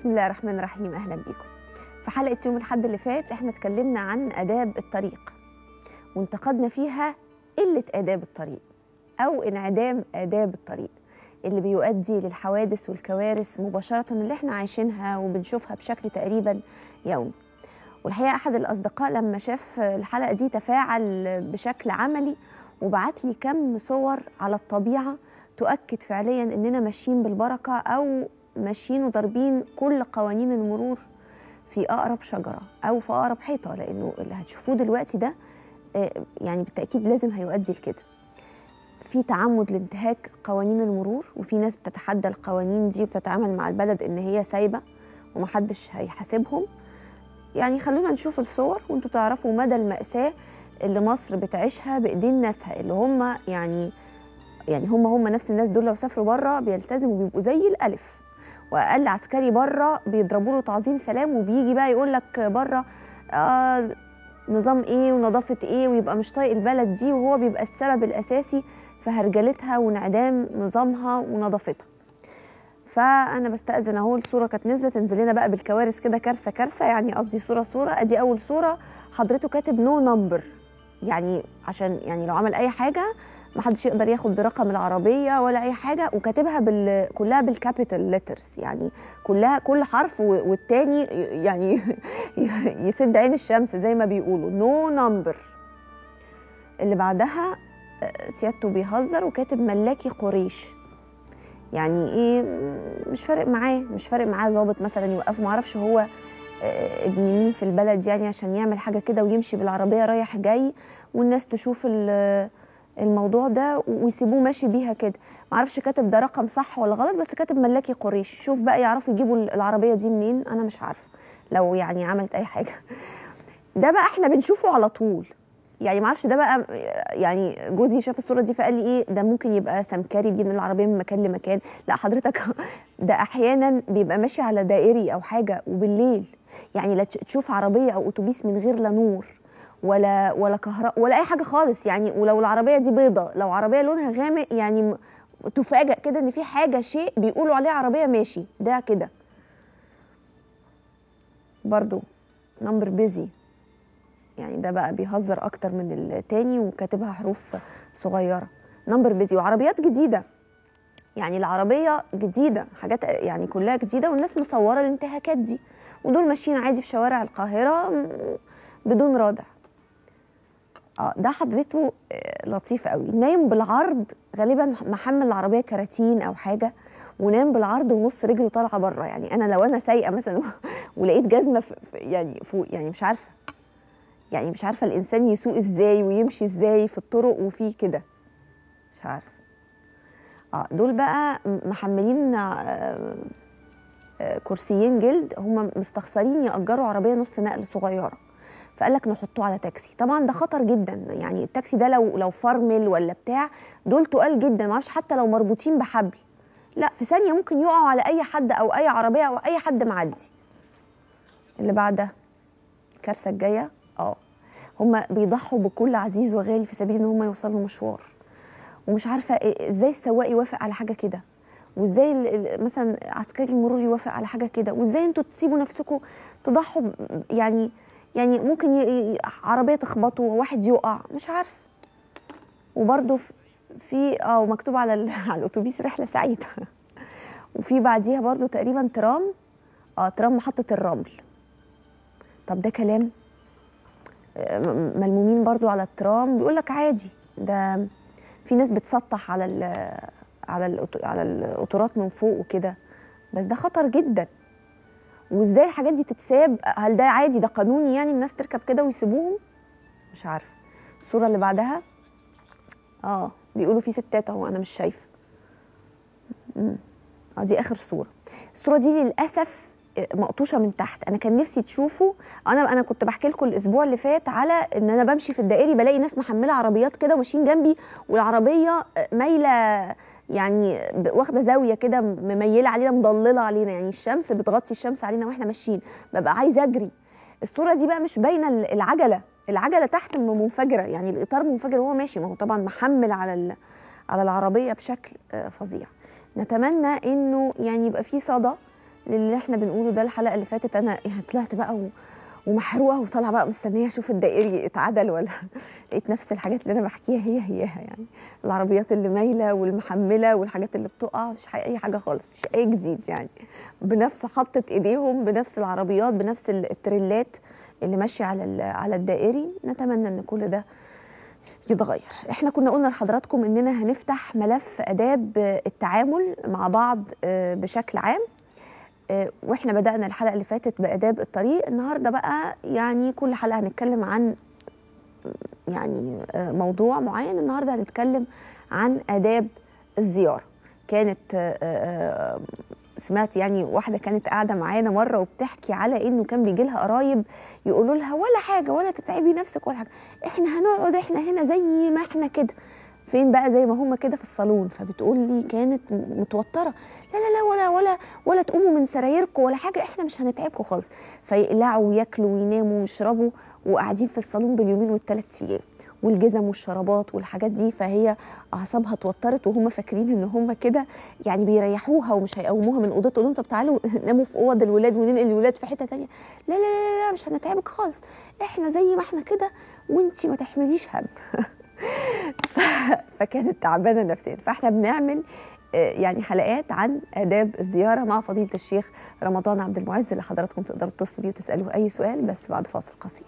بسم الله الرحمن الرحيم اهلا بيكم في حلقه يوم الاحد اللي فات احنا اتكلمنا عن اداب الطريق وانتقدنا فيها قله اداب الطريق او انعدام اداب الطريق اللي بيؤدي للحوادث والكوارث مباشره اللي احنا عايشينها وبنشوفها بشكل تقريبا يومي والحقيقه احد الاصدقاء لما شاف الحلقه دي تفاعل بشكل عملي وبعت لي كم صور على الطبيعه تؤكد فعليا اننا ماشيين بالبركه او ماشيين وضاربين كل قوانين المرور في اقرب شجره او في اقرب حيطه لانه اللي هتشوفوه دلوقتي ده يعني بالتاكيد لازم هيؤدي لكده في تعمد لانتهاك قوانين المرور وفي ناس بتتحدى القوانين دي وبتتعامل مع البلد ان هي سايبه ومحدش هيحاسبهم يعني خلونا نشوف الصور وانتوا تعرفوا مدى المأساة اللي مصر بتعيشها بإيدين ناسها اللي هم يعني يعني هم هم نفس الناس دول لو سافروا بره بيلتزموا بيبقوا زي الألف وأقل عسكري بره بيضربوا له تعظيم سلام وبيجي بقى يقول لك بره آه نظام ايه ونظافة ايه ويبقى مش طايق البلد دي وهو بيبقى السبب الأساسي في هرجلتها وانعدام نظامها ونظافتها فانا بستاذن اهو الصوره كانت نزلت تنزل لنا بقى بالكوارث كده كارثه كارثه يعني قصدي صوره صوره ادي اول صوره حضرته كاتب نو نمبر يعني عشان يعني لو عمل اي حاجه ما حدش يقدر ياخد رقم العربيه ولا اي حاجه وكاتبها بال كلها بالكابيتال ليترز يعني كلها كل حرف والتاني يعني يسد عين الشمس زي ما بيقولوا نو نمبر اللي بعدها سيادته بيهزر وكاتب ملاكي قريش يعني ايه مش فارق معاه مش فارق معاه ظابط مثلا يوقفه ما اعرفش هو ابن مين في البلد يعني عشان يعمل حاجه كده ويمشي بالعربيه رايح جاي والناس تشوف الموضوع ده ويسيبوه ماشي بيها كده ما اعرفش كاتب ده رقم صح ولا غلط بس كاتب ملاكي قريش شوف بقى يعرفوا يجيبوا العربيه دي منين انا مش عارفه لو يعني عملت اي حاجه ده بقى احنا بنشوفه على طول يعني ما اعرفش ده بقى يعني جوزي شاف الصوره دي فقال لي ايه ده ممكن يبقى سمكري بينقل العربيه من مكان لمكان لا حضرتك ده احيانا بيبقى ماشي على دائري او حاجه وبالليل يعني لا تشوف عربيه او اتوبيس من غير لا نور ولا ولا كهرباء ولا اي حاجه خالص يعني ولو العربيه دي بيضه لو عربيه لونها غامق يعني تفاجئ كده ان في حاجه شيء بيقولوا عليها عربيه ماشي ده كده برضو نمبر بيزي يعني ده بقى بيهزر اكتر من التاني وكاتبها حروف صغيره نمبر بيزي وعربيات جديده يعني العربيه جديده حاجات يعني كلها جديده والناس مصوره الانتهاكات دي ودول ماشيين عادي في شوارع القاهره بدون رادع اه ده حضرته لطيف قوي نايم بالعرض غالبا محمل العربيه كراتين او حاجه ونام بالعرض ونص رجله طالعه بره يعني انا لو انا سايقه مثلا ولقيت جزمه يعني فوق يعني مش عارفه يعني مش عارفه الانسان يسوق ازاي ويمشي ازاي في الطرق وفي كده مش عارفه اه دول بقى محملين آه آه كرسيين جلد هم مستخسرين ياجروا عربيه نص نقل صغيره فقال لك نحطوه على تاكسي طبعا ده خطر جدا يعني التاكسي ده لو لو فرمل ولا بتاع دول تقال جدا ما اعرفش حتى لو مربوطين بحبل لا في ثانيه ممكن يقعوا على اي حد او اي عربيه او اي حد معدي اللي بعدها الكارثه الجايه اه هم بيضحوا بكل عزيز وغالي في سبيل ان هم يوصلوا مشوار ومش عارفه ازاي السواق يوافق على حاجه كده وازاي مثلا عسكري المرور يوافق على حاجه كده وازاي انتوا تسيبوا نفسكم تضحوا يعني يعني ممكن ي... عربيه تخبطه وواحد يقع مش عارفه وبرده في اه مكتوب على ال... على الاتوبيس رحله سعيده وفي بعديها برده تقريبا ترام اه ترام محطه الرمل طب ده كلام ملمومين برضو على الترام بيقول لك عادي ده في ناس بتسطح على ال على ال على القطارات من فوق وكده بس ده خطر جدا وازاي الحاجات دي تتساب هل ده عادي ده قانوني يعني الناس تركب كده ويسيبوهم مش عارفه الصوره اللي بعدها اه بيقولوا في ستات اهو انا مش شايفه اه دي اخر صوره الصوره دي للاسف مقطوشه من تحت انا كان نفسي تشوفوا انا انا كنت بحكي لكم الاسبوع اللي فات على ان انا بمشي في الدائري بلاقي ناس محمله عربيات كده وماشيين جنبي والعربيه مايله يعني واخده زاويه كده مميله علينا مضلله علينا يعني الشمس بتغطي الشمس علينا واحنا ماشيين ببقى عايزه اجري الصوره دي بقى مش باينه العجله العجله تحت منفجره يعني الاطار منفجر وهو ماشي ما هو طبعا محمل على على العربيه بشكل فظيع نتمنى انه يعني يبقى في صدى للي احنا بنقوله ده الحلقه اللي فاتت انا يعني طلعت بقى و... ومحروقه وطالعه بقى مستنيه اشوف الدائري اتعدل ولا لقيت نفس الحاجات اللي انا بحكيها هي هياها يعني العربيات اللي مايله والمحمله والحاجات اللي بتقع مش اي حاجه خالص مش اي جديد يعني بنفس حطه ايديهم بنفس العربيات بنفس التريلات اللي ماشيه على على الدائري نتمنى ان كل ده يتغير احنا كنا قلنا لحضراتكم اننا هنفتح ملف اداب التعامل مع بعض بشكل عام واحنا بدانا الحلقه اللي فاتت باداب الطريق النهارده بقى يعني كل حلقه هنتكلم عن يعني موضوع معين النهارده هنتكلم عن اداب الزياره كانت سمعت يعني واحده كانت قاعده معانا مره وبتحكي على انه كان بيجي لها قرايب يقولوا لها ولا حاجه ولا تتعبي نفسك ولا حاجه احنا هنقعد احنا هنا زي ما احنا كده فين بقى زي ما هم كده في الصالون فبتقول لي كانت متوتره لا لا لا ولا ولا ولا تقوموا من سرايركم ولا حاجه احنا مش هنتعبكم خالص فيقلعوا وياكلوا ويناموا ويشربوا وقاعدين في الصالون باليومين والثلاث ايام والجزم والشرابات والحاجات دي فهي اعصابها اتوترت وهم فاكرين ان هم كده يعني بيريحوها ومش هيقوموها من اوضتها لهم طب تعالوا ناموا في اوض الولاد وننقل الولاد في حته تانية لا لا لا, لا مش هنتعبك خالص احنا زي ما احنا كده وانتي ما تحمليش هم فكانت تعبانه نفسيا فاحنا بنعمل يعني حلقات عن آداب الزيارة مع فضيلة الشيخ رمضان عبد المعز اللي حضراتكم تقدروا تتصلوا بيه وتسألوه أي سؤال بس بعد فاصل قصير.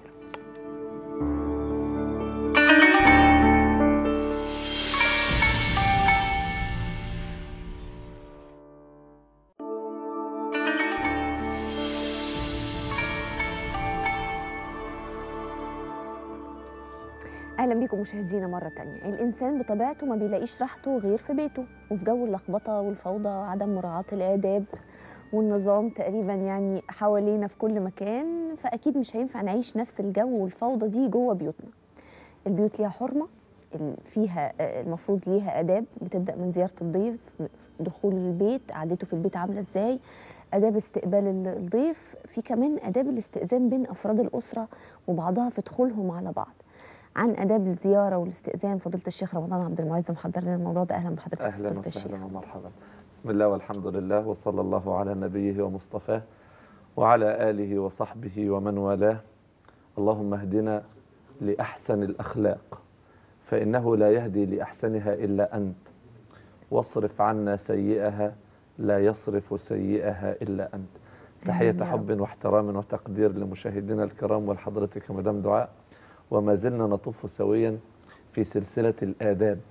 اهلا بيكم مشاهدينا مره تانية الانسان بطبيعته ما بيلاقيش راحته غير في بيته وفي جو اللخبطه والفوضى وعدم مراعاه الاداب والنظام تقريبا يعني حوالينا في كل مكان فاكيد مش هينفع نعيش نفس الجو والفوضى دي جوه بيوتنا البيوت ليها حرمه فيها المفروض ليها اداب بتبدا من زياره الضيف دخول البيت قعدته في البيت عامله ازاي اداب استقبال الضيف في كمان اداب الاستئذان بين افراد الاسره وبعضها في دخولهم على بعض عن اداب الزياره والاستئذان فضيله الشيخ رمضان عبد المعز محضر لنا الموضوع ده اهلا بحضرتك اهلا وسهلا ومرحبا بسم الله والحمد لله وصلى الله على نبيه ومصطفاه وعلى اله وصحبه ومن والاه اللهم اهدنا لاحسن الاخلاق فانه لا يهدي لاحسنها الا انت واصرف عنا سيئها لا يصرف سيئها الا انت تحيه حب واحترام وتقدير لمشاهدينا الكرام ولحضرتك مدام دعاء وما زلنا نطوف سويا في سلسلة الآداب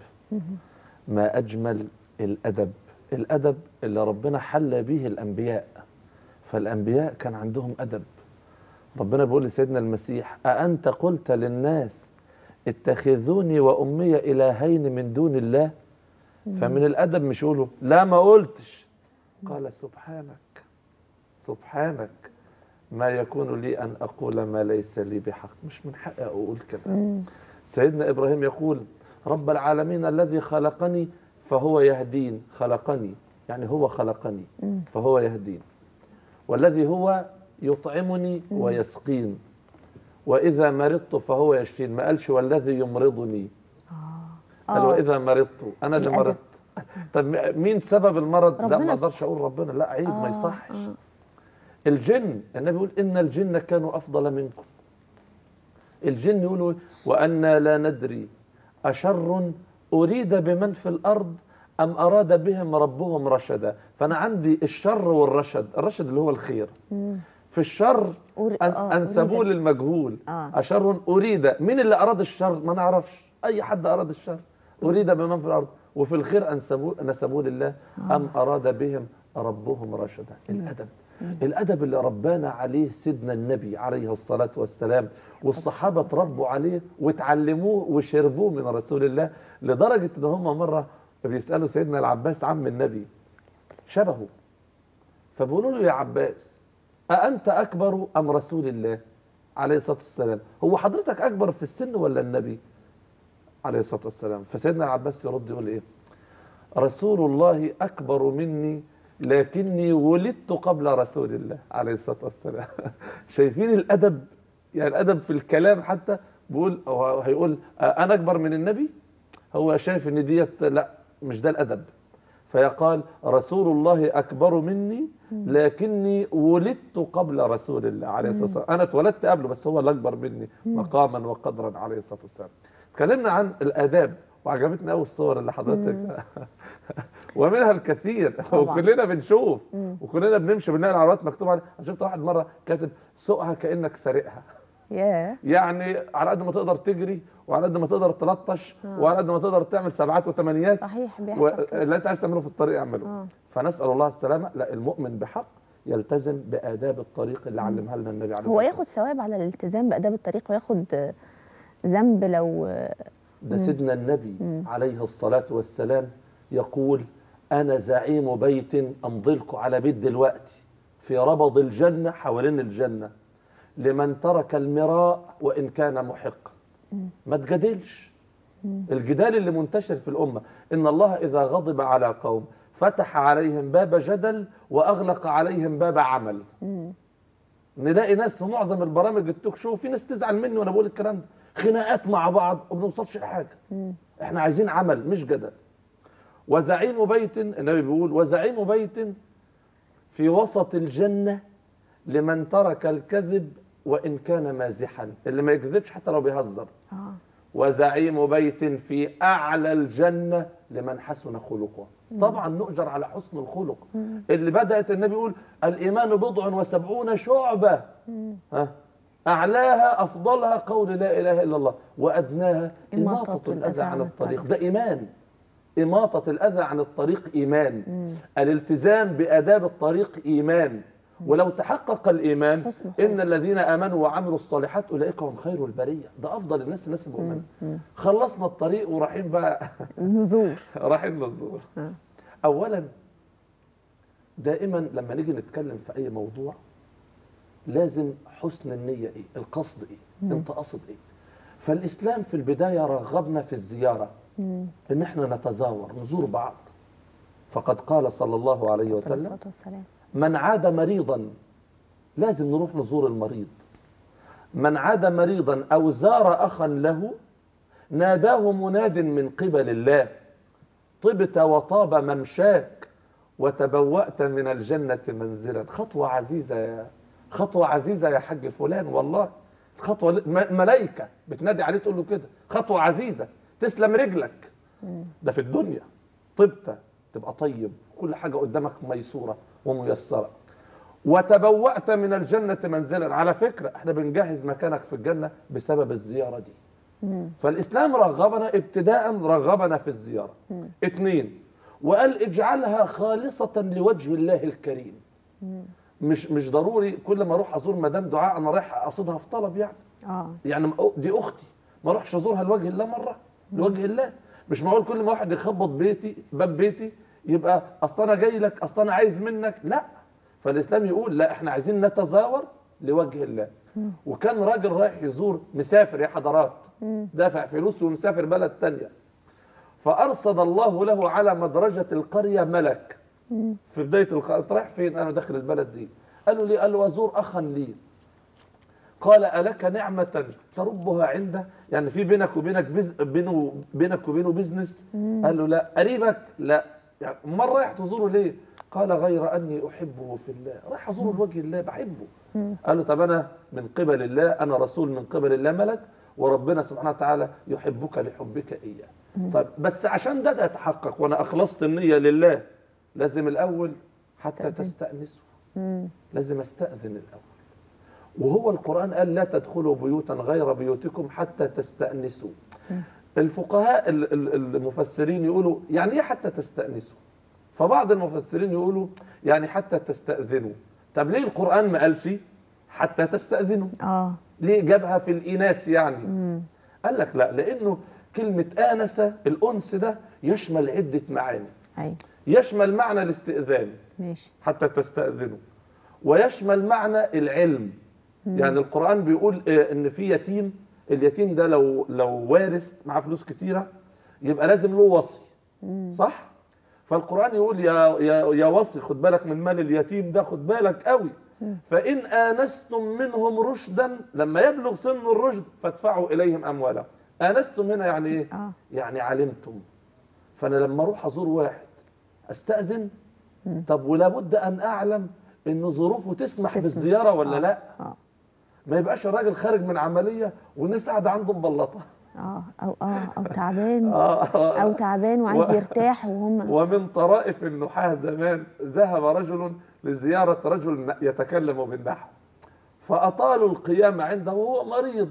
ما أجمل الأدب الأدب اللي ربنا حل به الأنبياء فالأنبياء كان عندهم أدب ربنا بيقول لسيدنا المسيح أأنت قلت للناس اتخذوني وأمي إلهين من دون الله فمن الأدب مش يقولوا لا ما قلتش قال سبحانك سبحانك ما يكون لي أن أقول ما ليس لي بحق مش من حقي أقول كده سيدنا إبراهيم يقول رب العالمين الذي خلقني فهو يهدين خلقني يعني هو خلقني فهو يهدين والذي هو يطعمني ويسقين وإذا مرضت فهو يشفين ما قالش والذي يمرضني قال وإذا مرضت أنا اللي مرضت طب مين سبب المرض لا ما اقدرش اقول ربنا لا عيب ما يصحش الجن النبي يقول ان الجن كانوا افضل منكم الجن يقولوا وانا لا ندري اشر اريد بمن في الارض ام اراد بهم ربهم رشدا فانا عندي الشر والرشد الرشد اللي هو الخير في الشر أن انسبوه للمجهول آه. اشر اريد مين اللي اراد الشر ما نعرفش اي حد اراد الشر اريد بمن في الارض وفي الخير انسبوه نسبوه لله آه. ام اراد بهم ربهم رشدا الادب الادب اللي ربانا عليه سيدنا النبي عليه الصلاه والسلام والصحابه تربوا عليه وتعلموه وشربوه من رسول الله لدرجه ان هم مره بيسالوا سيدنا العباس عم النبي شبهه فبيقولوا له يا عباس أأنت أكبر أم رسول الله عليه الصلاة والسلام هو حضرتك أكبر في السن ولا النبي عليه الصلاة والسلام فسيدنا العباس يرد يقول إيه رسول الله أكبر مني لكني ولدت قبل رسول الله عليه الصلاة والسلام شايفين الأدب يعني الأدب في الكلام حتى بيقول أو هيقول أنا أكبر من النبي هو شايف إن ديت لا مش ده الأدب فيقال رسول الله اكبر مني لكني ولدت قبل رسول الله عليه الصلاه والسلام انا اتولدت قبله بس هو اللي اكبر مني مقاما وقدرا عليه الصلاه والسلام اتكلمنا عن الاداب وعجبتني قوي الصور اللي حضرتك ومنها الكثير طبعاً. وكلنا بنشوف وكلنا بنمشي بنلاقي العربيات مكتوب عليها انا شفت واحد مره كاتب سوقها كانك سارقها ياه يعني على قد ما تقدر تجري وعلى قد ما تقدر تلطش وعلى قد ما تقدر تعمل سبعات وثمانيات صحيح بيحصل كده. اللي انت عايز تعمله في الطريق اعمله آه. فنسال الله السلامه لا المؤمن بحق يلتزم باداب الطريق اللي علمها لنا النبي عليه هو الصلاه ياخد ثواب على الالتزام باداب الطريق وياخد آه، ذنب لو آه، ده سيدنا النبي عليه الصلاة والسلام يقول أنا زعيم بيت أمضلكم على بيت دلوقتي في ربض الجنة حوالين الجنة لمن ترك المراء وإن كان محقا ما تجادلش الجدال اللي منتشر في الأمة إن الله إذا غضب على قوم فتح عليهم باب جدل وأغلق عليهم باب عمل نلاقي ناس في معظم البرامج التوك شو في ناس تزعل مني وانا بقول الكلام ده خناقات مع بعض وما بنوصلش لحاجه احنا عايزين عمل مش جدل وزعيم بيت النبي بيقول وزعيم بيت في وسط الجنه لمن ترك الكذب وان كان مازحا اللي ما يكذبش حتى لو بيهزر اه وزعيم بيت في اعلى الجنه لمن حسن خلقه طبعا نؤجر على حسن الخلق اللي بدات النبي يقول الايمان بضع وسبعون شعبه ها اعلاها افضلها قول لا اله الا الله وادناها إماطة اماطه الاذى عن الطريق ده ايمان إماطة الأذى عن الطريق إيمان الالتزام بآداب الطريق إيمان ولو تحقق الإيمان حسن خلق. إن الذين آمنوا وعملوا الصالحات أولئك هم خير البرية ده أفضل الناس الناس المؤمنة خلصنا الطريق ورايحين بقى نزور رايحين نزور آه. أولا دائما لما نيجي نتكلم في أي موضوع لازم حسن النية إيه القصد إيه أنت قصد إيه فالإسلام في البداية رغبنا في الزيارة إن إحنا نتزاور نزور بعض فقد قال صلى الله عليه وسلم الصلاة والسلام من عاد مريضا لازم نروح نزور المريض من عاد مريضا او زار اخا له ناداه مناد من قبل الله طبت وطاب ممشاك وتبوأت من الجنة منزلا خطوة عزيزة يا خطوة عزيزة يا حاج فلان والله خطوة ل- م- ملايكة بتنادي عليه تقول له كده خطوة عزيزة تسلم رجلك ده في الدنيا طبت تبقى طيب كل حاجة قدامك ميسورة وميسرة وتبوأت من الجنة منزلا على فكرة احنا بنجهز مكانك في الجنة بسبب الزيارة دي فالإسلام رغبنا ابتداء رغبنا في الزيارة اثنين وقال اجعلها خالصة لوجه الله الكريم مش مش ضروري كل ما اروح ازور مدام دعاء انا رايح اقصدها في طلب يعني اه يعني دي اختي ما اروحش ازورها لوجه الله مره لوجه الله مش معقول كل ما واحد يخبط بيتي باب بيتي يبقى اصل انا جاي لك اصل انا عايز منك لا فالاسلام يقول لا احنا عايزين نتزاور لوجه الله وكان راجل رايح يزور مسافر يا حضرات دافع فلوس ومسافر بلد تانية فارصد الله له على مدرجه القريه ملك في بدايه القريه أنت رايح فين انا داخل البلد دي قالوا لي قال له ازور اخا لي قال ألك نعمة تربها عنده يعني في بينك وبينك بز... بينه بينك وبينه بزنس قال له لا قريبك لا يعني امال رايح تزوره ليه قال غير أني أحبه في الله رايح أزوره لوجه الله بحبه قال له طب أنا من قبل الله أنا رسول من قبل الله ملك وربنا سبحانه وتعالى يحبك لحبك إياه طيب بس عشان ده, ده يتحقق وأنا أخلصت النية لله لازم الأول حتى استأذن. تستأنسوا لازم أستأذن الأول وهو القرآن قال لا تدخلوا بيوتا غير بيوتكم حتى تستأنسوا الفقهاء ال- ال- المفسرين يقولوا يعني ايه حتى تستأنسوا فبعض المفسرين يقولوا يعني حتى تستأذنوا طب ليه القرآن ما قالش حتى تستأذنوا اه ليه جابها في الإناث يعني قال لك لا لأنه كلمة آنس الأنس ده يشمل عدة معاني ايوه يشمل معنى الاستئذان ماشي حتى تستأذنوا ويشمل معنى العلم يعني القرآن بيقول آه، ان في يتيم اليتيم ده لو لو وارث معاه فلوس كتيرة يبقى لازم له وصي صح فالقرآن يقول يا يا يا وصي خد بالك من مال اليتيم ده خد بالك قوي فإن آنستم منهم رشدا لما يبلغ سن الرشد فادفعوا إليهم أموالهم آنستم هنا يعني إيه؟ آه. يعني علمتم فأنا لما أروح أزور واحد استاذن طب ولا بد ان اعلم ان ظروفه تسمح تسمح. بالزياره ولا آه. لا اه ما يبقاش الراجل خارج من عمليه والناس قاعده عنده مبلطه اه او اه او تعبان آه، آه. او تعبان وعايز و- يرتاح وهم ومن طرائف النحاة زمان ذهب رجل لزيارة رجل يتكلم بالنحو فأطالوا القيام عنده وهو مريض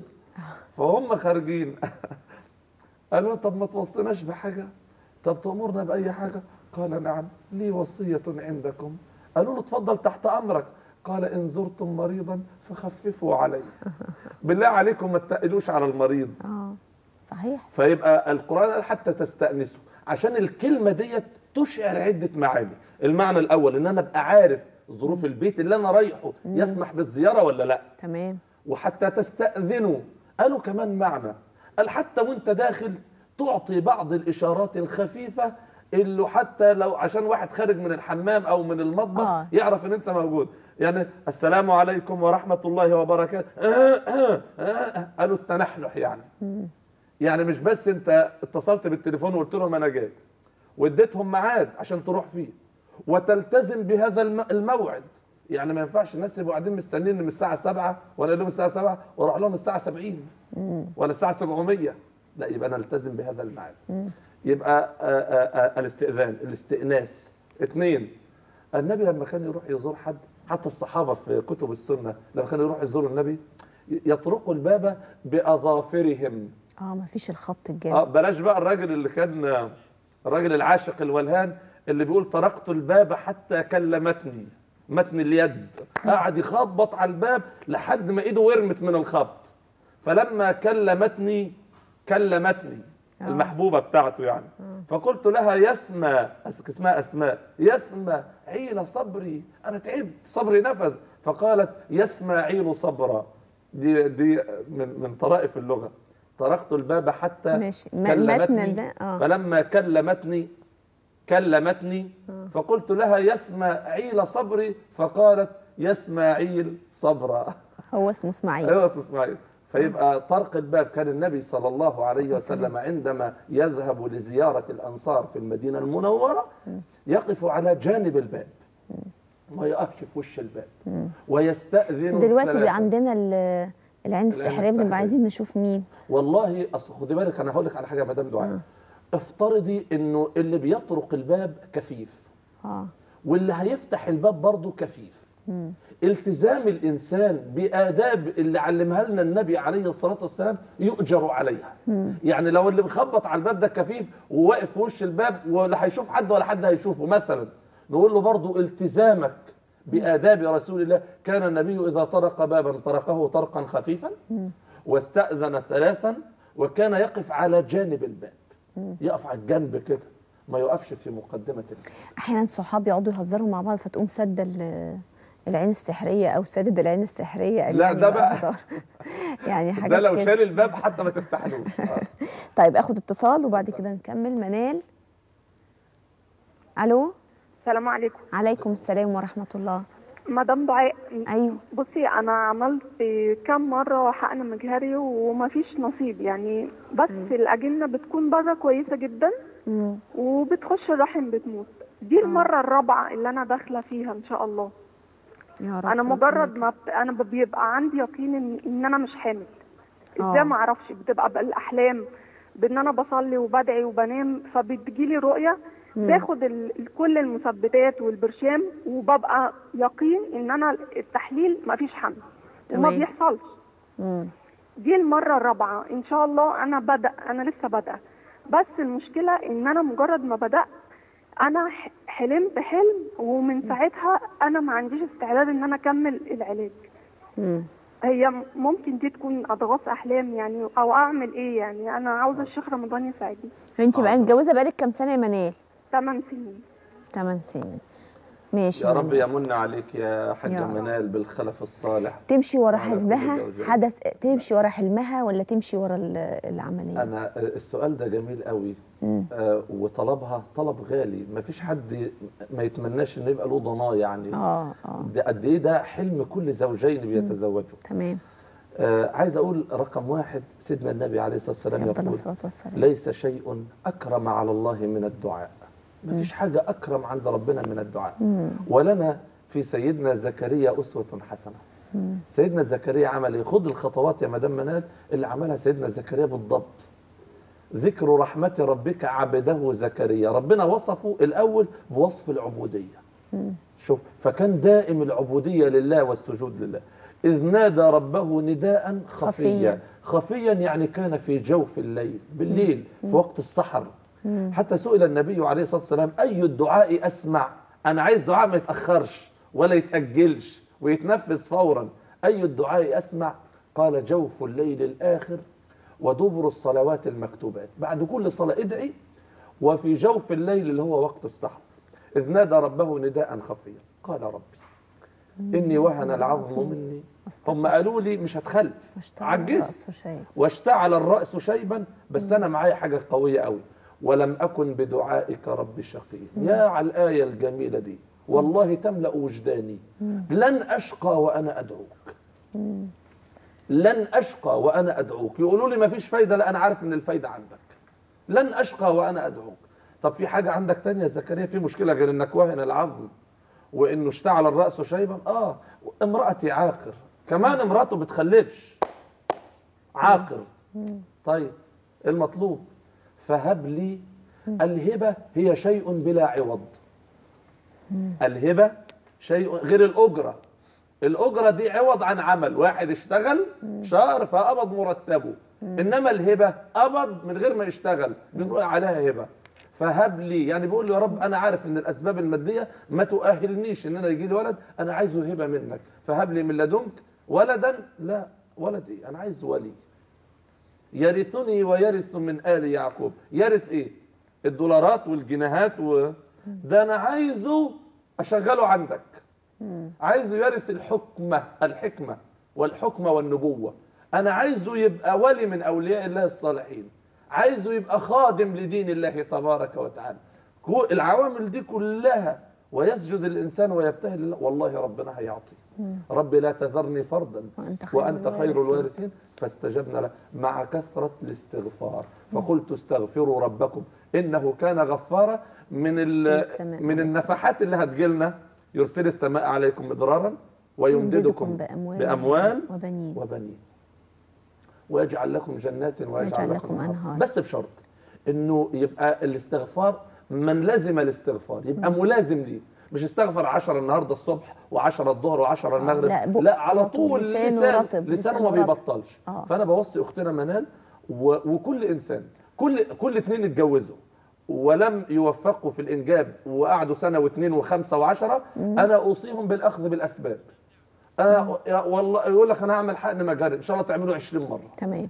فهم خارجين قالوا له طب ما توصيناش بحاجة طب تأمرنا بأي حاجة قال نعم لي وصية عندكم قالوا له اتفضل تحت أمرك قال إن زرتم مريضا فخففوا عليه بالله عليكم ما تقلوش على المريض اه صحيح فيبقى القرآن قال حتى تستأنسوا عشان الكلمة ديت تشعر عدة معاني المعنى الأول إن أنا أبقى عارف ظروف البيت اللي أنا رايحه يسمح بالزيارة ولا لا تمام وحتى تستأذنوا قالوا كمان معنى قال حتى وانت داخل تعطي بعض الإشارات الخفيفة اللي حتى لو عشان واحد خارج من الحمام أو من المطبخ آه. يعرف إن أنت موجود يعني السلام عليكم ورحمة الله وبركاته آه آه آه آه. قالوا التنحنح يعني يعني مش بس انت اتصلت بالتليفون وقلت لهم انا جاي واديتهم ميعاد عشان تروح فيه وتلتزم بهذا الم- الموعد يعني ما ينفعش الناس يبقوا قاعدين مستنيين من الساعه 7 وانا اقول لهم الساعه 7 واروح لهم الساعه 70 ولا الساعه 700 لا يبقى نلتزم بهذا الميعاد يبقى آه، آه، آه، الاستئذان الاستئناس اثنين النبي لما كان يروح يزور حد حتى الصحابه في كتب السنه لما كانوا يروحوا يزوروا النبي يطرقوا الباب باظافرهم اه ما فيش الخبط اه الجامد بلاش بقى الراجل اللي كان الراجل العاشق الولهان اللي بيقول طرقت الباب حتى كلمتني متن اليد قعد يخبط على الباب لحد ما ايده ورمت من الخبط فلما كلمتني كلمتني آه. المحبوبه بتاعته يعني فقلت لها يسمى أس- اسمها اسماء يسمى عيل صبري انا تعبت صبري نفذ فقالت يسمى عيل صبرا دي دي من من طرائف اللغه طرقت الباب حتى ماشي. م- كلمتني متن ده، آه. فلما كلمتني كلمتني فقلت لها يسمى عيل صبري فقالت يسمى عيل صبرا هو اسمه اسماعيل ايوه يا أستاذ اسماعيل فيبقى طرق الباب كان النبي صلى الله عليه والسلام. وسلم عندما يذهب لزيارة الأنصار في المدينة المنورة يقف على جانب الباب ما يقفش في وش الباب بس ويستأذن دلوقتي ثلاثة. بقى عندنا ال- العين السحريه السحرية. بنبقى عايزين نشوف مين والله اصل خدي بالك انا هقول لك على حاجه يا مدام دعاء افترضي انه اللي بيطرق الباب كفيف اه واللي هيفتح الباب برضه كفيف التزام الانسان باداب اللي علمها لنا النبي عليه الصلاه والسلام يؤجر عليها يعني لو اللي بيخبط على الباب ده كفيف وواقف في وش الباب ولا هيشوف حد ولا حد هيشوفه مثلا نقول له برضه التزامك باداب رسول الله كان النبي اذا طرق بابا طرقه طرقا خفيفا واستاذن ثلاثا وكان يقف على جانب الباب يقف على الجنب كده ما يقفش في مقدمه الباب احيانا صحاب يقعدوا يهزروا مع بعض فتقوم سد ال- العين السحريه او سادد العين السحريه لا، يعني ده بقى. هزار. يعني حاجات ده لو كده. شال الباب حتى ما تفتحلوش آه. طيب اخد اتصال وبعد كده نكمل منال الو السلام عليكم عليكم السلام ورحمه الله مدام دعاء ايوه بصي انا عملت كام مره حقن مجهري ومفيش نصيب يعني بس أيوة. الاجنه بتكون بره كويسه جدا مم. وبتخش الرحم بتموت دي المره الرابعه اللي انا داخله فيها ان شاء الله يا رب انا ربنا مجرد ما يكرمك. بت... انا بيبقى عندي يقين ان, إن انا مش حامل آه. ازاي ما اعرفش بتبقى بالاحلام بان انا بصلي وبدعي وبنام فبتجيلي رؤيه باخد ال... ال- كل المثبتات والبرشام وببقى يقين ان انا التحليل ما فيش حمل وما تمام. بيحصلش مم. دي المره الرابعه ان شاء الله انا بدا انا لسه بادئه بس المشكله ان انا مجرد ما بدات انا ح- حلمت حلم ومن ساعتها انا ما عنديش استعداد ان انا اكمل العلاج مم. هي م- ممكن دي تكون اضغاث احلام يعني او اعمل ايه يعني انا عاوزه الشيخ رمضان يساعدني انت بقى آه. متجوزه بقالك كام سنه يا منال 8 سنين 8 سنين ماشي يا رب منال. يمن عليك يا يا حاجة رب. منال بالخلف الصالح تمشي ورا على كل حلمها زوجين. حدث تمشي ورا حلمها ولا تمشي ورا ال- العمليه أنا السؤال ده جميل قوي آه وطلبها طلب غالي ما فيش حد ما يتمناش إنه يبقى له ضناه يعني اه اه ده قد إيه ده حلم كل زوجين بيتزوجوا تمام آه عايز أقول رقم واحد سيدنا النبي عليه الصلاة والسلام افضل يقول الصلاه والسلام ليس شيء أكرم على الله من الدعاء ما فيش حاجة أكرم عند ربنا من الدعاء ولنا في سيدنا زكريا أسوة حسنة سيدنا زكريا عمل ايه خد الخطوات يا مدام منال اللي عملها سيدنا زكريا بالضبط ذكر رحمة ربك عبده زكريا ربنا وصفه الأول بوصف العبودية شوف فكان دائم العبودية لله والسجود لله إذ نادى ربه نداء خفيا. خفيا خفيا يعني كان في جوف الليل بالليل في وقت السحر حتى سئل النبي عليه الصلاة والسلام أي الدعاء أسمع أنا عايز دعاء ما يتأخرش ولا يتأجلش ويتنفذ فورا أي الدعاء أسمع قال جوف الليل الآخر ودبر الصلوات المكتوبات بعد كل صلاة ادعي وفي جوف الليل اللي هو وقت السحر إذ نادى ربه نداء خفيا قال ربي إني وهن العظم مني هم قالوا لي مش هتخلف واشتعل عجزت رأسه شيء واشتعل الرأس شيبا بس أنا معايا حاجة قوية قوي ولم أكن بدعائك رب شقي يا على الآية الجميلة دي والله تملأ وجداني لن أشقى وأنا أدعوك لن أشقى وأنا أدعوك يقولوا لي ما فيش فايدة لا أنا عارف إن الفايدة عندك لن أشقى وأنا أدعوك طب في حاجة عندك تانية يا زكريا في مشكلة غير إنك واهن العظم وإنه اشتعل الرأس شيبا آه امرأتي عاقر كمان امرأته بتخلفش عاقر طيب المطلوب فهب لي الهبة هي شيء بلا عوض الهبة شيء غير الأجرة الأجرة دي عوض عن عمل واحد اشتغل شهر فقبض مرتبه إنما الهبة قبض من غير ما يشتغل بنقول عليها هبة فهب لي يعني بيقول له يا رب انا عارف ان الاسباب الماديه ما تؤهلنيش ان انا يجي لي ولد انا عايزه هبه منك فهب لي من لدنك ولدا لا ولد ايه انا عايز ولي يرثني ويرث من ال يعقوب يرث ايه الدولارات والجنيهات و... ده انا عايزه اشغله عندك عايزه يرث الحكمه الحكمه والحكمه والنبوه انا عايزه يبقى ولي من اولياء الله الصالحين عايزه يبقى خادم لدين الله تبارك وتعالى كو- العوامل دي كلها ويسجد الانسان ويبتهل لله والله ربنا هيعطي رب لا تذرني فردا وأنت خير وانت خير الوارثين. الوارثين فاستجبنا له مع كثره الاستغفار فقلت استغفروا ربكم انه كان غفارا من ال- يرسل السماء من النفحات اللي هتجيلنا يرسل السماء عليكم مدرارا ويمددكم بأموال, باموال وبنين وبنين ويجعل لكم جنات ويجعل ويجعل لكم لكم أنهار أنهار. بس بشرط انه يبقى الاستغفار من لزم الاستغفار يبقى ملازم ليه مش استغفر 10 النهارده الصبح و10 الظهر و10 المغرب لا، بق- لا على على طول. طول لسانه لسان رطب، لسانه لسانه ما رطب. بيبطلش آه. فانا بوصي اختنا منال و... وكل انسان كل كل اثنين اتجوزوا ولم يوفقوا في الانجاب وقعدوا سنه واثنين وخمسه وعشره انا اوصيهم بالاخذ بالاسباب انا يا والله يقول لك انا هعمل حقن مجاري ان شاء الله تعملوا 20 مره تمام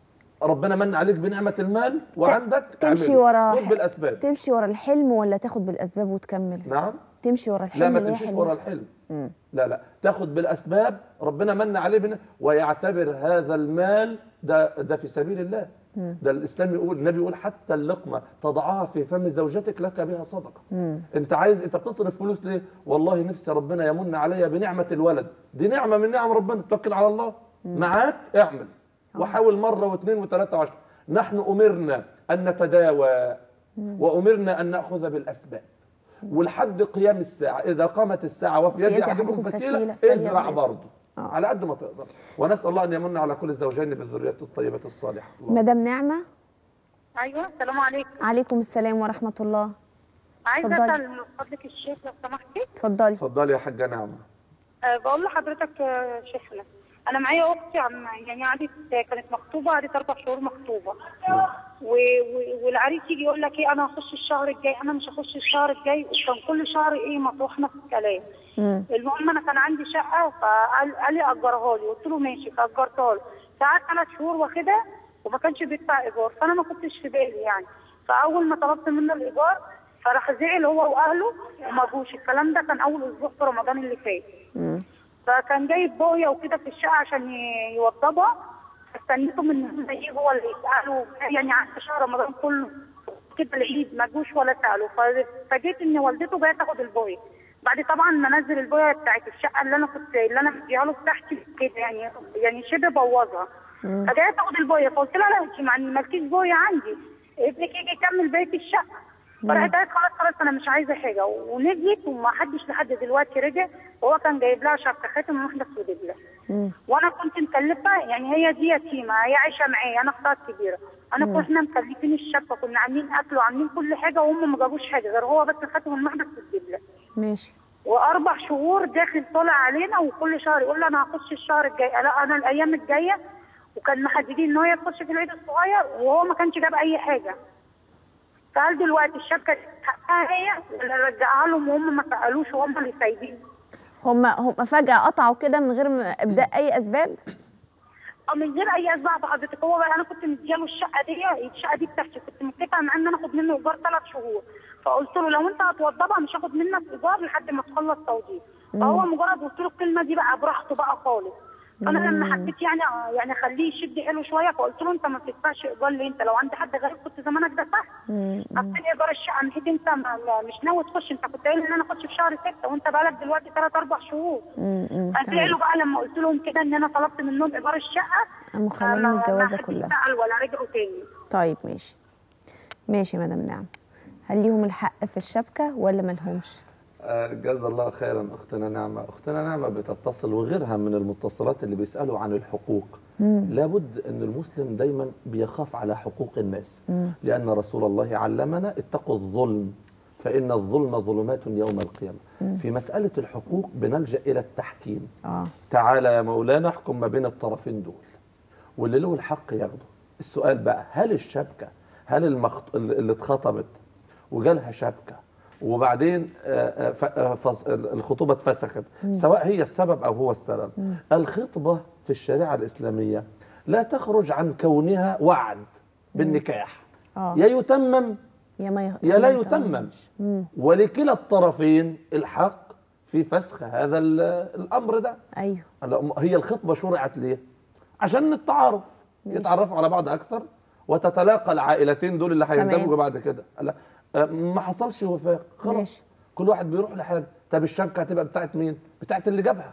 ربنا من عليك بنعمه المال وعندك تمشي اعمله. ورا خد بالاسباب تمشي ورا الحلم ولا تاخد بالاسباب وتكمل نعم تمشي ورا الحلم لا ما اللي هي تمشيش حلم. ورا الحلم لا لا تاخد بالاسباب ربنا من عليه بنا ويعتبر هذا المال ده ده في سبيل الله ده الاسلام يقول النبي يقول حتى اللقمه تضعها في فم زوجتك لك بها صدقه انت عايز انت بتصرف فلوس ليه والله نفسي ربنا يمن عليا بنعمه الولد دي نعمه من نعم ربنا توكل على الله معاك اعمل وحاول مره واثنين وثلاثه وعشرة نحن امرنا ان نتداوى وامرنا ان ناخذ بالاسباب ولحد قيام الساعة إذا قامت الساعة وفي يد يد أحدكم أحدكم فسيلة فسيلة فليغرس. ازرع برضه آه. على قد ما تقدر ونسأل الله أن يمن على كل الزوجين بالذرية الطيبة الصالحة اللهم مدام نعمه ايوه السلام عليكم عليكم السلام ورحمه الله عايزه اتفضلي. اسال من فضلك الشيخ لو سمحتي اتفضلي اتفضلي يا حاجة نعمة أه بقول لحضرتك آه، شيخنا انا معايا اختي عم يعني قعدت كانت مخطوبه قعدت اربع شهور مخطوبه و... و... والعريس يجي يقول لك ايه انا هخش الشهر الجاي انا مش هخش الشهر الجاي وكان كل شهر ايه مطروح نفس الكلام مم. المهم انا كان عندي شقه فقال قال لي اجرها لي قلت له ماشي فاجرتها له فقعدت ثلاث شهور واخدها وما كانش بيدفع ايجار فانا ما كنتش في بالي يعني فاول ما طلبت منه الايجار فراح زعل هو واهله وما جوش الكلام ده كان اول اسبوع في رمضان اللي فات مم. فكان جايب بويه وكده في الشقه عشان ي- يوضبها فاستنيته من هم يجي هو اللي يساله يعني قعدت شهر رمضان كله كده العيد ما جوش ولا سالوا فجيت ان والدته جايه تاخد البويه بعد طبعا ما نزل البويه بتاعت الشقه اللي انا كنت اللي انا مديها له بتاعتي كده يعني يعني شبه بوظها فجايه تاخد البويه فقلت لها لا انت ما مالكيش بويه عندي ابنك يجي يكمل بقيه الشقه فراحت قالت خلاص خلاص انا مش عايزه حاجه ونزلت وما حدش لحد دلوقتي رجع وهو كان جايب لها شبكه خاتم واحده ودبله مم. وانا كنت مكلفه يعني هي دي يتيمه هي عايشه معايا انا اختها الكبيره انا كنا مكلفين الشبكه كنا عاملين اكل وعاملين كل حاجه وهم ما جابوش حاجه غير هو بس خاتم المحبس والدبله ماشي واربع شهور داخل طالع علينا وكل شهر يقول لي انا هخش الشهر الجاي لا انا الايام الجايه وكان محددين ان هي تخش في العيد الصغير وهو ما كانش جاب اي حاجه فهل دلوقتي الشبكه دي حقها هي ولا رجعها لهم وهم ما سالوش وهم اللي سايبين هم هم فجأة قطعوا كده من غير ما ابداء اي اسباب او من غير اي اسباب حضرتك هو بقى انا كنت مدياله الشقه دي الشقه دي بتاعتي كنت متفقه معاه ان انا اخد منه ايجار ثلاث شهور فقلت له لو انت هتوضبها مش هاخد منك ايجار لحد ما تخلص توضيب فهو مجرد قلت له الكلمه دي بقى براحته بقى خالص فانا لما حبيت يعني يعني اخليه يشد حلو شويه فقلت له انت ما بتدفعش ايجار ليه انت لو عند حد غريب كنت زمانك دفعت قفلت ايجار الشقه نحيد انت ما ما- مش ناوي تخش انت كنت قايل ان انا اخش في شهر سته وانت بقالك دلوقتي ثلاث اربع شهور مم، مم، فطلع له بقى لما قلت لهم كده ان انا طلبت منهم ايجار الشقه قاموا خلاني ما- ما الجوازة حدش كلها. سأل ولا رجعوا تاني طيب ماشي ماشي يا مدام نعم هل ليهم الحق في الشبكة ولا ملهمش آه، جزا الله خيرا اختنا نعمه اختنا نعمه بتتصل وغيرها من المتصلات اللي بيسالوا عن الحقوق لابد ان المسلم دايما بيخاف على حقوق الناس لان رسول الله علمنا اتقوا الظلم فان الظلم ظلمات يوم القيامه في مساله الحقوق بنلجا الى التحكيم اه تعالى يا مولانا احكم ما بين الطرفين دول واللي له الحق ياخده السؤال بقى هل الشبكه هل المخط... اللي اتخطبت وجالها شبكه وبعدين آه، آه، ف- آه، فص- الخطوبه اتفسخت سواء هي السبب او هو السبب الخطبه في الشريعه الاسلاميه لا تخرج عن كونها وعد بالنكاح آه. يا يتمم يا ما ي... يا لا ما يتمم يتممش. ولكلا الطرفين الحق في فسخ هذا ال- الامر ده ايوه هلا هي الخطبه شرعت ليه؟ عشان التعارف يتعرفوا على بعض اكثر وتتلاقى العائلتين دول اللي تمام. هيندمجوا بعد كده لا آه، ما حصلش وفاق خلاص ماشي. كل واحد بيروح لحاله طب الشبكه هتبقى بتاعت مين؟ بتاعت اللي جابها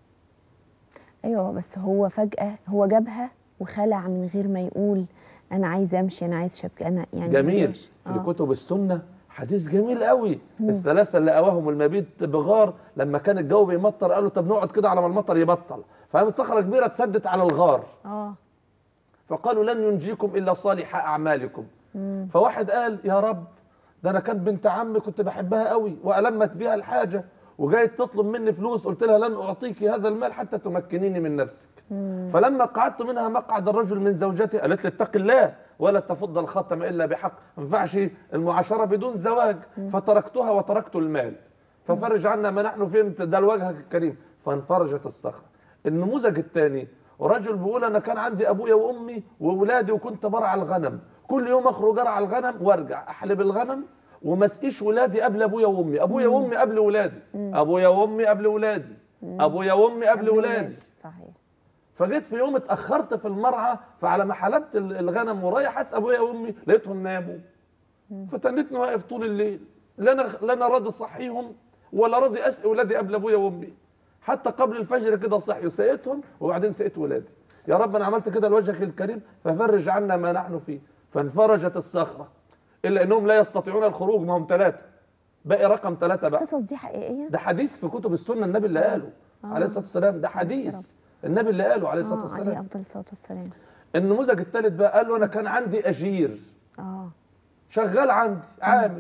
ايوه بس هو فجأة هو جابها وخلع من غير ما يقول انا عايز امشي انا عايز شبكة انا يعني جميل ماشي. في آه. كتب السنه حديث جميل قوي الثلاثه اللي اواهم المبيت بغار لما كان الجو بيمطر قالوا طب نقعد كده على ما المطر يبطل فقامت صخره كبيره اتسدت على الغار اه فقالوا لن ينجيكم الا صالح اعمالكم فواحد قال يا رب ده انا كانت بنت عمي كنت بحبها قوي والمت بها الحاجه وجاية تطلب مني فلوس قلت لها لن اعطيك هذا المال حتى تمكنيني من نفسك فلما قعدت منها مقعد الرجل من زوجتي قالت لي اتق الله ولا تفض الخاتم الا بحق ما ينفعش المعاشره بدون زواج فتركتها وتركت المال ففرج عنا ما نحن فيه انت ده لوجهك الكريم فانفرجت الصخره النموذج الثاني رجل بيقول انا كان عندي ابويا وامي واولادي وكنت برعى الغنم كل يوم اخرج ارعى الغنم وارجع احلب الغنم وما اسقيش ولادي قبل ابويا وامي ابويا وامي قبل ولادي ابويا وامي قبل ولادي ابويا وامي قبل ولادي صحيح فجيت في يوم اتاخرت في المرعى فعلى ما حلبت ال- الغنم ورايح اسقى ابويا وامي لقيتهم ناموا فتنتني واقف طول الليل لا انا لا انا راضي اصحيهم ولا راضي اسقي ولادي قبل ابويا وامي حتى قبل الفجر كده صحيوا سقيتهم وبعدين سقيت ولادي يا رب انا عملت كده لوجهك الكريم ففرج عنا ما نحن فيه فانفرجت الصخره الا انهم لا يستطيعون الخروج ما هم ثلاثه باقي رقم ثلاثه بقى القصص دي حقيقية ده حديث في كتب السنه النبي اللي قاله عليه الصلاه والسلام ده حديث النبي اللي قاله عليه الصلاه اه عليه والسلام افضل الصلاة والسلام النموذج الثالث بقى قال له انا كان عندي اجير اه شغال عندي عامل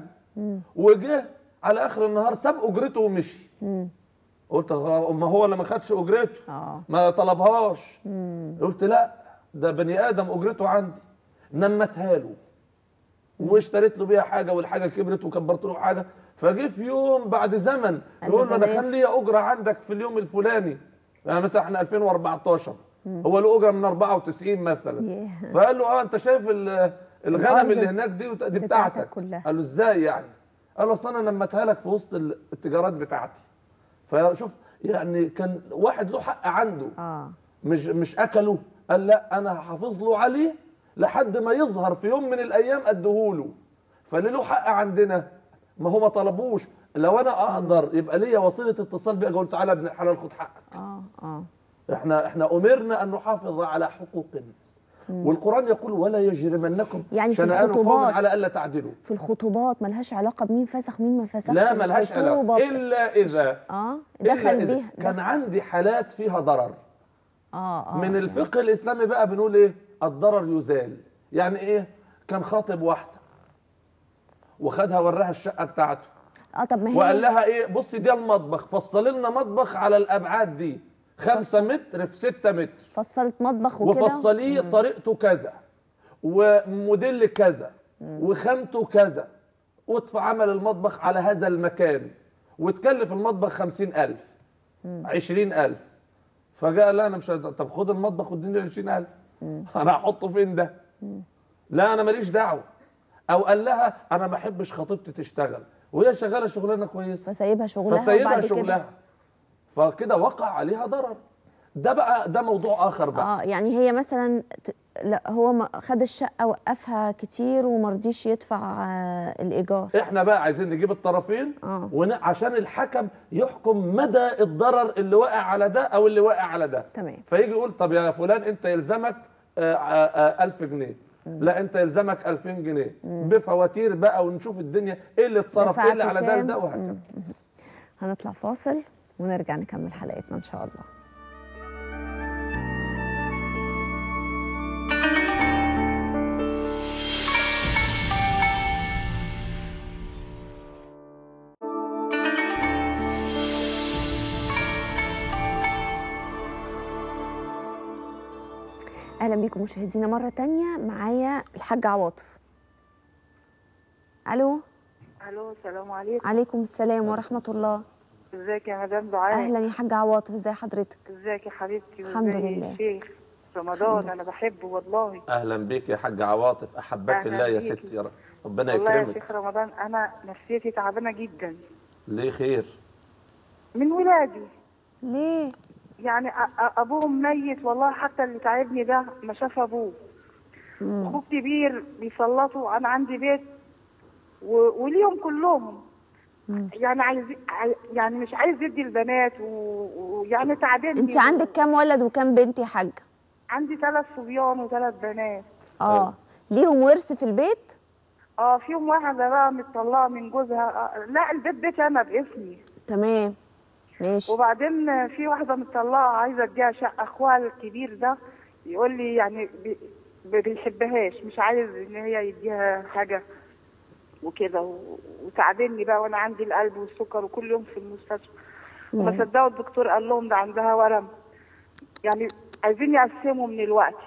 وجه على اخر النهار ساب اجرته ومشي قلت غ- ما هو اللي ما خدش اجرته اه ما طلبهاش قلت لا ده بني ادم اجرته عندي نمتها له واشتريت له بيها حاجه والحاجه كبرت وكبرت له حاجه فجه في يوم بعد زمن قال يقول له له انا ده كان ليا اجره عندك في اليوم الفلاني يعني مثلا احنا 2014 هو له اجره من 94 مثلا ياه. فقال له اه انت شايف ال- الغنم الأرض اللي هناك دي وت- دي بتاعتك بتاعتك كلها. قال له ازاي يعني قال له اصل انا نمتها لك في وسط ال- التجارات بتاعتي فشوف يعني كان واحد له حق عنده اه مش مش اكله قال لا انا هحافظ له عليه لحد ما يظهر في يوم من الايام اديهوله فاللي له حق عندنا ما هو ما طلبوش لو انا اقدر يبقى ليا وسيله اتصال بيه اقول تعالى يا ابن الحلال خد حقك اه اه احنا احنا امرنا ان نحافظ على حقوق الناس والقران يقول ولا يجرمنكم يعني في شنآن قوم الخطوبات. على الا تعدلوا في الخطوبات ملهاش علاقه بمين فسخ مين ما فسخش لا ملهاش الخطوبة علاقه الا اذا اه إلا دخل إذا بيها كان عندي حالات فيها ضرر اه اه من الفقه الاسلامي بقى بنقول ايه الضرر يزال يعني ايه كان خاطب واحده وخدها وراها الشقه بتاعته اه طب ما هي وقال لها ايه بصي ده المطبخ فصل لنا مطبخ على الابعاد دي خمسة متر في ستة متر فصلت مطبخ وكده وفصليه طريقته كذا وموديل كذا وخامته كذا وادفع عمل المطبخ على هذا المكان وتكلف المطبخ خمسين ألف عشرين ألف فجاء لا أنا مش هد- طب خد المطبخ واديني عشرين ألف أنا هحطه فين ده لا أنا ماليش دعوة أو قال لها أنا ما أحبش خطيبتي تشتغل وهي شغالة شغلانة كويسة فسايبها شغلها فسيبها وبعد شغلها كده فكده وقع عليها ضرر ده بقى ده موضوع آخر بقى اه يعني هي مثلا ت... لا هو ما خد الشقه وقفها كتير وما رضيش يدفع آه الايجار احنا بقى عايزين نجيب الطرفين آه. ون... عشان الحكم يحكم مدى الضرر اللي واقع على ده او اللي واقع على ده تمام. فيجي يقول طب يا فلان انت يلزمك آه، آه، آه، ألف جنيه لا انت يلزمك 2000 جنيه بفواتير بقى ونشوف الدنيا ايه اللي اتصرف ايه اللي دفعتوا على ده كام؟ لده وهكذا هنطلع فاصل ونرجع نكمل حلقتنا ان شاء الله اهلا بيكم مشاهدينا مره تانية معايا الحاج عواطف الو الو السلام عليكم عليكم السلام ورحمه الله ازيك يا مدام دعاء اهلا يا حاج عواطف ازي حضرتك ازيك يا حبيبتي الحمد وازاي لله. الشيخ رمضان انا بحبه والله اهلا بيك يا حاج عواطف احبك أهلا الله يا بيك. ستي يا رب ربنا والله يا يكرمك شيخ رمضان انا نفسيتي تعبانه جدا ليه خير من ولادي ليه يعني أ- أ- ابوهم ميت والله حتى اللي تعبني ده ما شاف ابوه اخوه كبير بيسلطوا انا عندي بيت و- وليهم كلهم يعني عايز عاي- يعني مش عايز يدي البنات و- ويعني تعبان انت عندك كام ولد وكام بنت يا حاجه عندي ثلاث صبيان وثلاث بنات اه ليهم ورث في البيت اه فيهم واحدة بقى متطلقة من جوزها آه لا البيت بيتي أنا باسمي تمام ماشي وبعدين في واحدة متطلقة عايزة اديها شقة أخوها الكبير ده يقول لي يعني بي- ما بيحبهاش مش عايز إن هي يديها حاجة وكده و- وتعبني بقى وأنا عندي القلب والسكر وكل يوم في المستشفى وما صدقوا الدكتور قال لهم ده عندها ورم يعني عايزين يقسموا من الوقت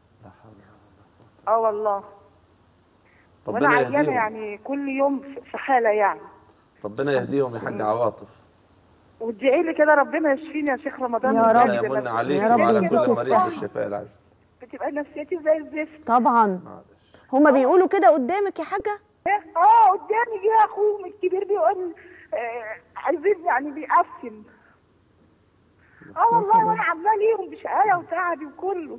اه والله وانا ربنا عيانه يهديهم يعني كل يوم في- في حاله يعني ربنا يهديهم يا حاج عواطف وادعي لي كده ربنا يشفيني يا شيخ رمضان يا بجد رب. ربنا يمن بس عليك يا رب وعلى يديك كل مريض الصحة. بالشفاء العاجل بتبقى نفسيتي زي الزفت طبعا معلش هما بيقولوا كده قدامك يا حاجه اه قدامي جه اخوه الكبير بيقول آه عايزين يعني بيقسم اه والله سلام. وانا عامله ليهم بشقايه وتعبي وكله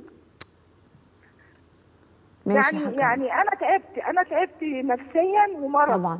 ماشي يا يعني حاجه يعني انا تعبت انا تعبت نفسيا ومرض طبعا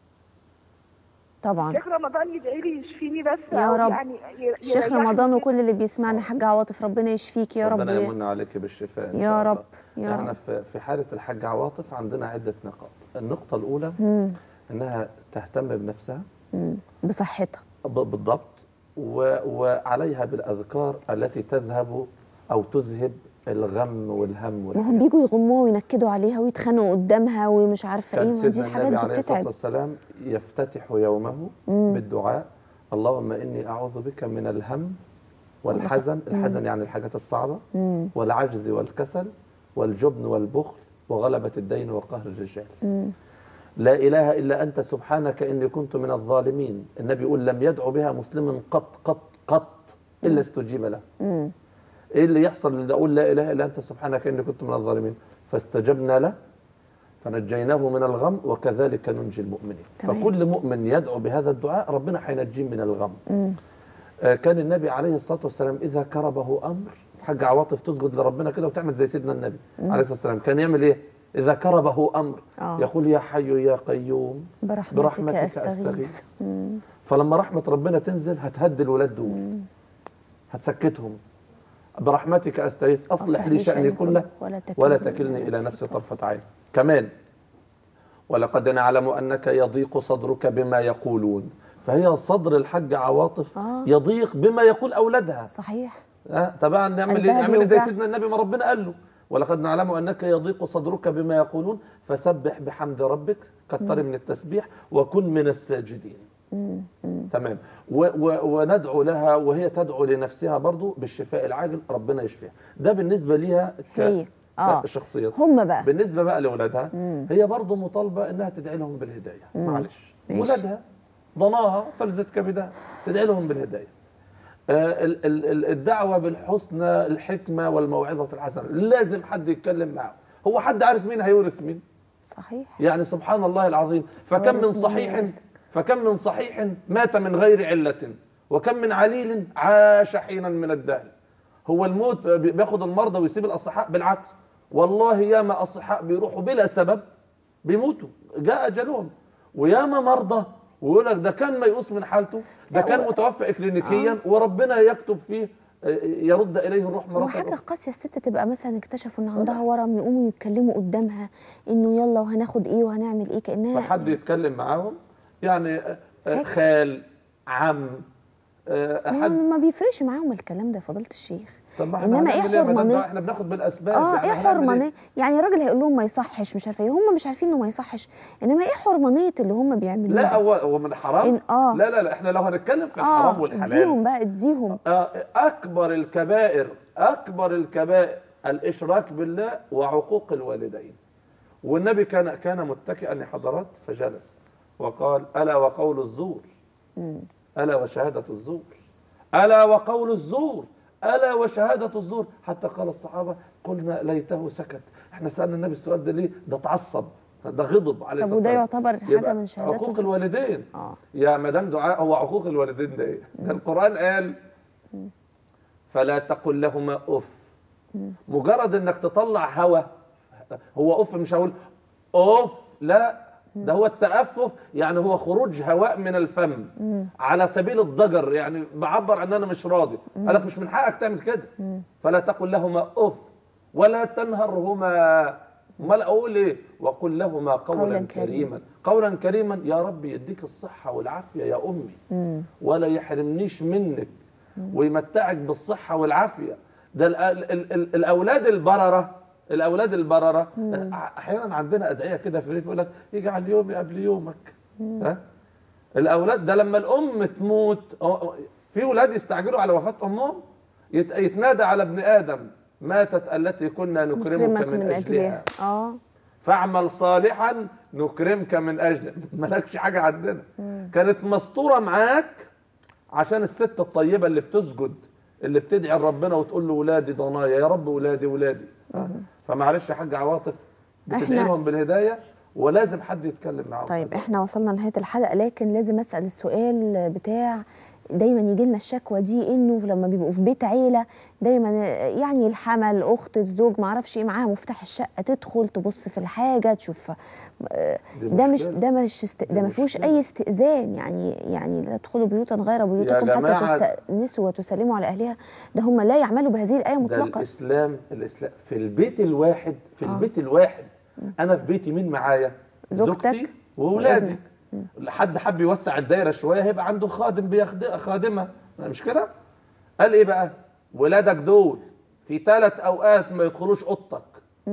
طبعا شيخ رمضان يدعي لي يشفيني بس يا أو رب. يعني ي- شيخ يريحني رمضان كده. وكل اللي بيسمعنا حاج عواطف ربنا يشفيك يا رب ربنا وي- يمن عليك بالشفاء إن يا شاء رب، الله. يا احنا رب. في في حاله الحاج عواطف عندنا عده نقاط النقطه الاولى انها تهتم بنفسها مم. بصحتها ب- بالضبط و... وعليها بالاذكار التي تذهب او تذهب الغم والهم ما هم والحزن بيجوا يغموها وينكدوا عليها ويتخانقوا قدامها ومش عارفه ايه كان ما دي سيدنا الحاجات النبي دي عليه الصلاه بتتعب والسلام يفتتح يومه بالدعاء اللهم اني اعوذ بك من الهم والحزن الحزن يعني الحاجات الصعبه والعجز والكسل والجبن والبخل وغلبه الدين وقهر الرجال لا اله الا انت سبحانك اني كنت من الظالمين النبي يقول لم يدعو بها مسلم قط قط قط الا استجيب له ايه اللي يحصل اللي اقول لا اله الا انت سبحانك اني كنت من الظالمين فاستجبنا له فنجيناه من الغم وكذلك ننجي المؤمنين تمام. فكل مؤمن يدعو بهذا الدعاء ربنا حينجيه من الغم آه كان النبي عليه الصلاه والسلام اذا كربه امر حاج عواطف تسجد لربنا كده وتعمل زي سيدنا النبي عليه الصلاه والسلام كان يعمل ايه اذا كربه امر آه. يقول يا حي يا قيوم برحمتك, برحمتك استغيث استغيث فلما رحمه ربنا تنزل هتهدي الولاد دول هتسكتهم برحمتك استغيث اصلح لي شاني كله ولا تكلني, ولا تكلني الى نفسي طرفه عين كمان ولقد نعلم انك يضيق صدرك بما يقولون فهي صدر الحج عواطف آه. يضيق بما يقول اولادها صحيح أه طبعا نعمل قلبها ايه نعمل زي بيوجع. سيدنا النبي ما ربنا قال له ولقد نعلم انك يضيق صدرك بما يقولون فسبح بحمد ربك كتر من التسبيح وكن من الساجدين تمام و و وندعو لها وهي تدعو لنفسها برضو بالشفاء العاجل ربنا يشفيها ده بالنسبه ليها ك- هي. آه. الشخصيه هم بقى بالنسبه بقى لاولادها هي برضو مطالبه انها تدعي لهم بالهدايه معلش ماشي. ولادها ضناها فلذت كبدها تدعي لهم بالهدايه آه، ال- ال- ال- الدعوه بالحسنى الحكمه والموعظه الحسنه لازم حد يتكلم معه هو حد عارف مين هيورث مين صحيح يعني سبحان الله العظيم فكم من وارث من صحيح يورث. فكم من صحيح مات من غير علة وكم من عليل عاش حينا من الدهر هو الموت بياخد المرضى ويسيب الأصحاء بالعكس والله ياما أصحاء بيروحوا بلا سبب بيموتوا جاء أجلهم وياما مرضى ويقول لك ده كان ميؤوس من حالته ده لا، كان و- متوفى إكلينيكيا وربنا يكتب فيه آه، يرد إليه الروح مرة وحاجة أخرى قاسية الست تبقى مثلا اكتشفوا ان عندها ورم يقوموا يتكلموا قدامها انه يلا وهناخد ايه وهنعمل ايه كانها فحد يتكلم معاهم يعني آه، آه، هيك. خال عم آه، ما- حد ما بيفرقش معاهم الكلام ده يا فضيله الشيخ طب ما احنا انما ايه هنعمل يا مدام حرمانيه بقى؟ احنا بناخد بالاسباب اه يعني ايه هنعمل حرمانيه يعني الراجل هيقول لهم ما يصحش مش عارفه ايه هم مش عارفين انه ما يصحش انما ايه حرمانيه اللي هم بيعملوه لا ده؟ هو هو من حرام إن- آه. لا لا لا احنا لو هنتكلم في الحرام اه والحلال اديهم بقى اديهم آه، اكبر الكبائر اكبر الكبائر الاشراك بالله وعقوق الوالدين والنبي كان كان متكئا يا حضرات فجلس وقال الا وقول الزور الا وشهاده الزور الا وقول الزور الا وشهاده الزور حتى قال الصحابه قلنا ليته سكت احنا سالنا النبي السؤال ده ليه ده اتعصب ده غضب عليه طب الصلاه وده والسلام. يعتبر حاجة يبقى من شهادات عقوق الزور. الوالدين اه يا مدام دعاء هو عقوق الوالدين ده ايه؟ ده القرآن قال فلا تقل لهما اف مجرد انك تطلع هوى هو اف مش هقول اف لا ده هو التأفف يعني هو خروج هواء من الفم على سبيل الضجر يعني بعبر ان انا مش راضي قال لك مش من حقك تعمل كده فلا تقل لهما اف ولا تنهرهما امال اقول ايه وقل لهما قولا, قولاً قولا كريما. كريما قولا كريما يا رب يديك الصحه والعافيه يا امي ولا يحرمنيش منك ويمتعك بالصحه والعافيه ده ال ال ال ال الاولاد البرره الاولاد البرره احيانا عندنا ادعيه كده في الريف يقول لك يجعل يومي قبل يومك ها الاولاد ده لما الام تموت أو- في ولاد يستعجلوا على وفاه امهم يت- يتنادى على ابن ادم ماتت التي كنا نكرمك نكرمك من, من اجلها اجلها اه فاعمل صالحا نكرمك من اجله مالكش حاجه عندنا كانت مسطوره معاك عشان الست الطيبه اللي بتسجد اللي بتدعي لربنا وتقول له ولادي ضنايا يا رب ولادي ولادي آه. فمعلش يا حاج عواطف بتدعي إحنا- لهم بالهدايه ولازم حد يتكلم معاهم طيب احنا وصلنا لنهايه الحلقه لكن لازم اسال السؤال بتاع دايما يجي لنا الشكوى دي انه لما بيبقوا في بيت عيله دايما يعني الحمل اخت الزوج ما اعرفش ايه معاها مفتاح الشقه تدخل تبص في الحاجه تشوف آه، دي ده مش مشكلة. ده مش است... دي ده ما فيهوش مشكلة. اي استئذان يعني يعني لا تدخلوا بيوتا غير بيوتكم حتى جماعة- تستأنسوا وتسلموا على اهلها ده هم لا يعملوا بهذه الايه ده مطلقا الاسلام الاسلام في البيت الواحد في آه. البيت الواحد انا في بيتي مين معايا زوجتك زوجتي واولادي وابنك. حد حب يوسع الدايره شويه هيبقى عنده خادم بيخد... خادمه مش كده قال ايه بقى ولادك دول في ثلاث اوقات ما يدخلوش اوضتك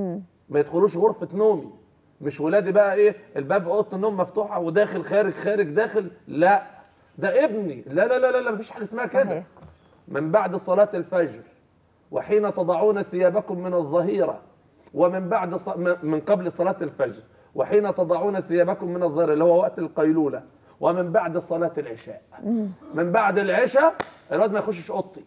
ما يدخلوش غرفه نومي مش ولادي بقى ايه الباب اوضه النوم مفتوحه وداخل خارج خارج داخل لا ده ابني لا لا لا لا, لا مفيش حاجه اسمها كده صحيح. من بعد صلاة الفجر وحين تضعون ثيابكم من الظهيرة ومن بعد ص... من- من قبل صلاة الفجر وحين تضعون ثيابكم من الظهيرة اللي هو وقت القيلولة ومن بعد صلاة العشاء من بعد العشاء الواد ما يخشش اوضتي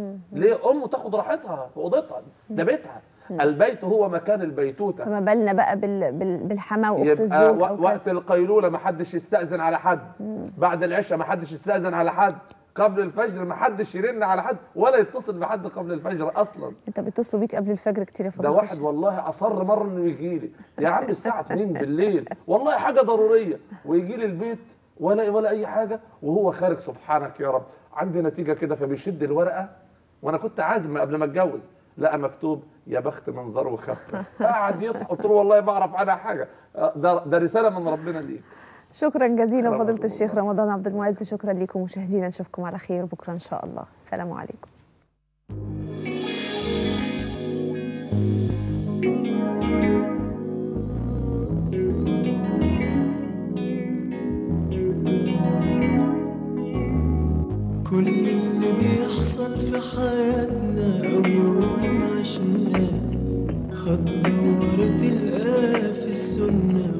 ليه امه تاخد راحتها في اوضتها ده بيتها البيت هو مكان البيتوته فما بالنا بقى بال... بال... بالحماه واخت يبقى الزوج و- او وقت كذا. القيلوله ما حدش يستاذن على حد بعد العشاء ما حدش يستاذن على حد قبل الفجر ما حدش يرن على حد ولا يتصل بحد قبل الفجر اصلا انت بيتصلوا بيك قبل الفجر كتير يا ده فضيله واحد الشيخ. والله اصر مره انه يجي لي يا عم الساعه 2 بالليل والله حاجه ضروريه ويجي لي البيت ولا ولا اي حاجه وهو خارج سبحانك يا رب عندي نتيجه كده فبيشد الورقه وانا كنت عازم قبل ما اتجوز لقى مكتوب يا بخت منظره وخفه قعد يضحك قلت له والله ما اعرف عنها حاجه آه، ده ده رساله من ربنا ليك شكرا جزيلا رحمة فضيله الله. الشيخ رمضان عبد المعز شكرا لكم مشاهدينا نشوفكم على خير بكره ان شاء الله السلام عليكم كل اللي بيحصل في حياتنا أو يوم عشناه هتدور تلقاه في السنة